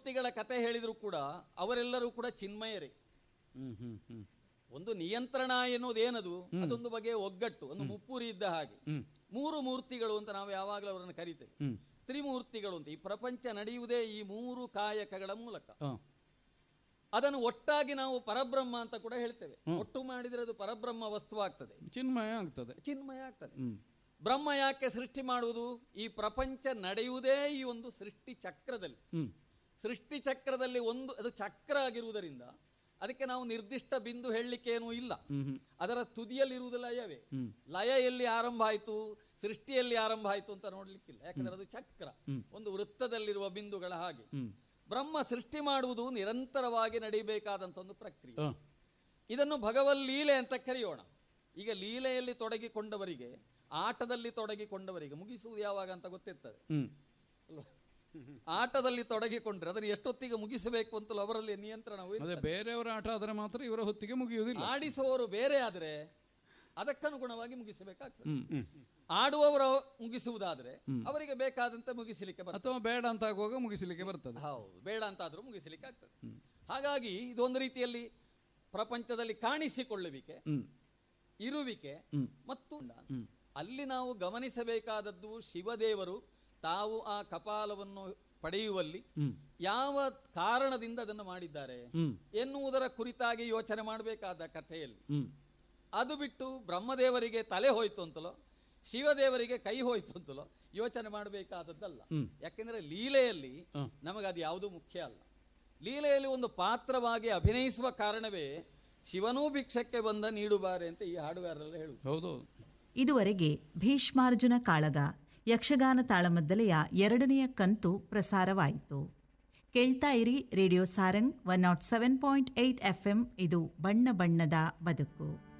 ತ್ರಿಮೂರ್ತಿಗಳ ಕತೆ ಹೇಳಿದ್ರು ಕೂಡ ಅವರೆಲ್ಲರೂ ಕೂಡ ಚಿನ್ಮಯರೇ ಹ್ಮ್ ಹ್ಮ್ ಹ್ಮ್ ಒಂದು ನಿಯಂತ್ರಣ ಎನ್ನುವುದೇನದು ಅದೊಂದು ಬಗೆಯ ಒಗ್ಗಟ್ಟು ಒಂದು ಮುಪ್ಪುರಿ ಇದ್ದ ಹಾಗೆ ಹ್ಮ್ ಮೂರು ಮೂರ್ತಿಗಳು ಅಂತ ನಾವು ಯಾವಾಗಲೂ ಅವರನ್ನು ಕರಿತೇವೆ ಹ್ಮ್ ತ್ರಿಮೂರ್ತಿಗಳು ಅಂತ ಈ ಪ್ರಪಂಚ ನಡೆಯುವುದೇ ಈ ಮೂರು ಕಾಯಕಗಳ ಮೂಲಕ ಆ, ಅದನ್ನು ಒಟ್ಟಾಗಿ ನಾವು ಪರಬ್ರಹ್ಮ ಅಂತ ಕೂಡ ಹೇಳ್ತೇವೆ ಒಟ್ಟು ಮಾಡಿದರೆ ಅದು ಪರಬ್ರಹ್ಮ ವಸ್ತುವಾಗ್ತದೆ ಚಿನ್ಮಯ ಆಗ್ತದೆ ಚಿನ್ಮಯ ಆಗ್ತದೆ ಹ್ಮ್ ಬ್ರಹ್ಮ ಯಾಕೆ ಸೃಷ್ಟಿ ಮಾಡುವುದು ಈ ಪ್ರಪಂಚ ನಡೆಯುವುದೇ ಈ ಒಂದು ಸೃಷ್ಟಿ ಚಕ್ರದಲ್ಲಿ ಹ್ಮ್ ಸೃಷ್ಟಿ ಚಕ್ರದಲ್ಲಿ ಒಂದು ಅದು ಚಕ್ರ ಆಗಿರುವುದರಿಂದ ಅದಕ್ಕೆ ನಾವು ನಿರ್ದಿಷ್ಟ ಬಿಂದು ಹೇಳಲಿಕ್ಕೇನೂ ಇಲ್ಲ ಹ್ಮ್ ಹ್ಮ್ ಅದರ ತುದಿಯಲ್ಲಿರುವುದು ಲಯವೇ ಹ್ಮ್. ಲಯ ಎಲ್ಲಿ ಆರಂಭ ಆಯಿತು ಸೃಷ್ಟಿಯಲ್ಲಿ ಆರಂಭ ಆಯಿತು ಅಂತ ನೋಡ್ಲಿಕ್ಕಿಲ್ಲ ಯಾಕಂದ್ರೆ ಅದು ಚಕ್ರ ಒಂದು ವೃತ್ತದಲ್ಲಿರುವ ಬಿಂದುಗಳ ಹಾಗೆ ಹ್ಮ್ ಬ್ರಹ್ಮ ಸೃಷ್ಟಿ ಮಾಡುವುದು ನಿರಂತರವಾಗಿ ನಡೀಬೇಕಾದಂತ ಒಂದು ಪ್ರಕ್ರಿಯೆ ಆ, ಇದನ್ನು ಭಗವಲ್ ಲೀಲೆ ಅಂತ ಕರೆಯೋಣ ಈಗ ಲೀಲೆಯಲ್ಲಿ ತೊಡಗಿಕೊಂಡವರಿಗೆ ಆಟದಲ್ಲಿ ತೊಡಗಿಕೊಂಡವರಿಗೆ ಮುಗಿಸುವುದು ಯಾವಾಗ ಅಂತ ಗೊತ್ತಿರ್ತದೆ ಹ್ಮ್ ಅಲ್ವಾ ಆಟದಲ್ಲಿ ತೊಡಗಿಕೊಂಡ್ರೆ ಅದನ್ನು ಎಷ್ಟೊತ್ತಿಗೆ ಮುಗಿಸಬೇಕು ಅಂತಲೂ ಅವರಲ್ಲಿ ನಿಯಂತ್ರಣವೂ ಇಲ್ಲ. ಅದೇ ಬೇರೆಯವರ ಆಟ ಆದರೆ ಮಾತ್ರ ಇವರ ಹೊತ್ತಿಗೆ ಮುಗಿಯುವುದಿಲ್ಲ ಆಡಿಸುವವರು ಬೇರೆ ಆದರೆ ಅದಕ್ಕನುಗುಣವಾಗಿ ಮುಗಿಸಬೇಕಾಗ್ತದೆ ಹ್ಮ್ ಆಡುವವರು ಮುಗಿಸುವುದಾದ್ರೆ ಅವರಿಗೆ ಬೇಕಾದಂತೆ ಮುಗಿಸಲಿಕ್ಕೆ ಬರ್ತದೆ ಅಥವಾ ಬೇಡ ಅಂತ ಆಗುವಾಗ ಮುಗಿಸಲಿಕ್ಕೆ ಬರ್ತದೆ ಹೌದು ಬೇಡ ಅಂತಾದ್ರೂ ಮುಗಿಸಲಿಕ್ಕೆ ಆಗ್ತದೆ ಹಾಗಾಗಿ ಇದೊಂದು ರೀತಿಯಲ್ಲಿ ಪ್ರಪಂಚದಲ್ಲಿ ಕಾಣಿಸಿಕೊಳ್ಳುವಿಕೆ ಹ್ಮ್ ಇರುವಿಕೆ ಹ್ಮ್. ಮತ್ತು ಅಲ್ಲಿ ನಾವು ಗಮನಿಸಬೇಕಾದದ್ದು ಶಿವದೇವರು ತಾವು ಆ ಕಪಾಲವನ್ನು ಪಡೆಯುವಲ್ಲಿ ಹ್ಮ್ ಯಾವ ಕಾರಣದಿಂದ ಅದನ್ನು ಮಾಡಿದ್ದಾರೆ ಹ್ಮ್ ಎನ್ನುವುದರ ಕುರಿತಾಗಿ ಯೋಚನೆ ಮಾಡಬೇಕಾದ ಕಥೆಯಲ್ಲಿ ಹ್ಮ್ ಅದು ಬಿಟ್ಟು ಬ್ರಹ್ಮದೇವರಿಗೆ ತಲೆ ಹೋಯ್ತು ಅಂತಲೋ ಶಿವದೇವರಿಗೆ ಕೈ ಹೋಯ್ತು ಅಂತಲೋ ಯೋಚನೆ ಮಾಡಬೇಕಾದದ್ದಲ್ಲ ಹ್ಮ್. ಯಾಕೆಂದ್ರೆ ಲೀಲೆಯಲ್ಲಿ ಹ. ನಮಗೆ ಅದು ಯಾವುದು ಮುಖ್ಯ ಅಲ್ಲ ಲೀಲೆಯಲ್ಲಿ ಒಂದು ಪಾತ್ರವಾಗಿ ಅಭಿನಯಿಸುವ ಕಾರಣವೇ ಶಿವನೂ ಭಿಕ್ಷಕ್ಕೆ ಬಂದ ನೀಡುಬಾರೆ ಅಂತ ಈ ಹಾಡುಗಾರರೆಲ್ಲ ಹೇಳುವುದು ಹೌದು ಇದುವರೆಗೆ ಭೀಷ್ಮಾರ್ಜುನ ಕಾಳಗ ಯಕ್ಷಗಾನ ತಾಳಮದ್ದಲೆಯ ಎರಡನೆಯ ಕಂತು ಪ್ರಸಾರವಾಯಿತು ಕೇಳ್ತಾ ಇರಿ radio Sarang one nought seven point eight FM ಇದು ಬಣ್ಣ ಬಣ್ಣದ ಬದುಕು